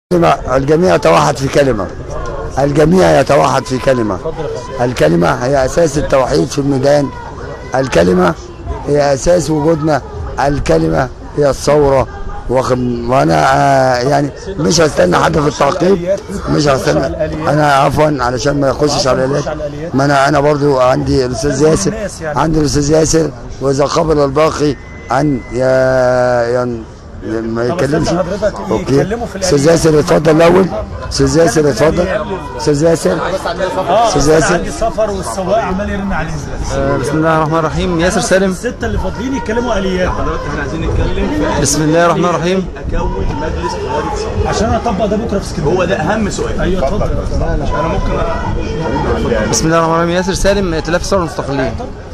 كلمة الجميع يتوحد في كلمة الجميع يتوحد في كلمة الكلمة هي أساس التوحيد في الميدان الكلمة هي أساس وجودنا الكلمة هي الثورة واخد وانا آه، يعني مش هستنى حد في التعقيب مش هستنى انا عفوا علشان ما يخشش على الالات ما انا انا برضو عندي الاستاذ ياسر عندي الاستاذ ياسر واذا قبل الباقي ان ي- ين ما يتكلمش استنى حضرتك اوكي يتكلموا في استاذ الآليات. ياسر اتفضل الاول استاذ ياسر اتفضل استاذ ياسر اه أستاذ بس ياسر. انا عندي سفر والسواق عمال يرن عليه آه، بسم الله الرحمن الرحيم ياسر سالم الستة اللي فاضلين يتكلموا اليات احنا عايزين نتكلم في بسم الله الرحمن الرحيم اكون مجلس قياده الثوره عشان اطبق ده بكره في اسكندريه هو ده اهم سؤال ايوه اتفضل انا ممكن بسم الله الرحمن الرحيم ياسر سالم ائتلاف الثوره المستقلين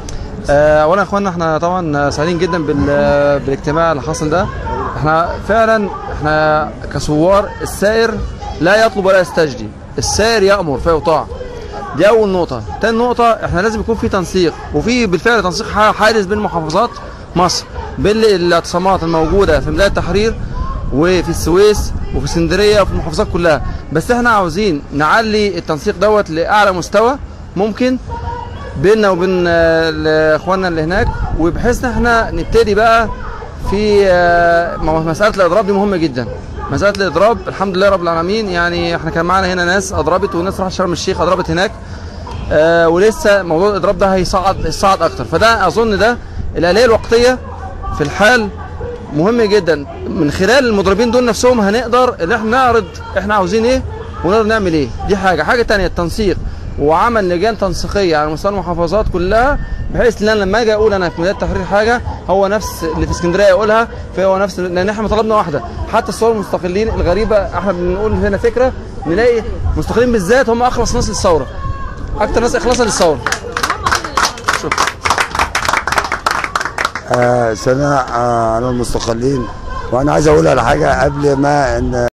آه، اولا يا اخوانا احنا طبعا سعيدين جدا بال- بالاجتماع اللي حصل ده احنا فعلا احنا كثوار السائر لا يطلب ولا يستجدي السائر يامر فيطاع دي اول نقطه تاني نقطه احنا لازم يكون في تنسيق وفي بالفعل تنسيق ح- حادث بين محافظات مصر بين الاعتصامات الموجوده في ميدان التحرير وفي السويس وفي اسكندريه وفي المحافظات كلها بس احنا عاوزين نعلي التنسيق دوت لاعلى مستوى ممكن بيننا وبين آه، اخواننا اللي هناك وبحيث ان احنا نبتدي بقى في آه، م- مساله الاضراب دي مهمه جدا مساله الاضراب الحمد لله رب العالمين يعني احنا كان معانا هنا ناس اضربت وناس راحت شرم الشيخ اضربت هناك آه، ولسه موضوع الاضراب ده هيصعد هيصعد اكتر فده اظن ده الاليه الوقتيه في الحال مهم جدا من خلال المضربين دول نفسهم هنقدر ان احنا نعرض احنا عاوزين ايه ونقدر نعمل ايه دي حاجه حاجه تانية التنسيق وعمل لجان تنسيقيه على مستوى المحافظات كلها بحيث ان انا لما اجي اقول انا في ميدان التحرير حاجه هو نفس اللي في اسكندريه يقولها فهو نفس لان احنا مطالبنا واحده حتى الصور المستقلين الغريبه احنا بنقول هنا فكره نلاقي مستقلين بالذات هم اخلص ناس للثوره اكتر ناس اخلاصا للثوره آه سنة آه على المستقلين وانا عايز اقول على حاجة قبل ما ان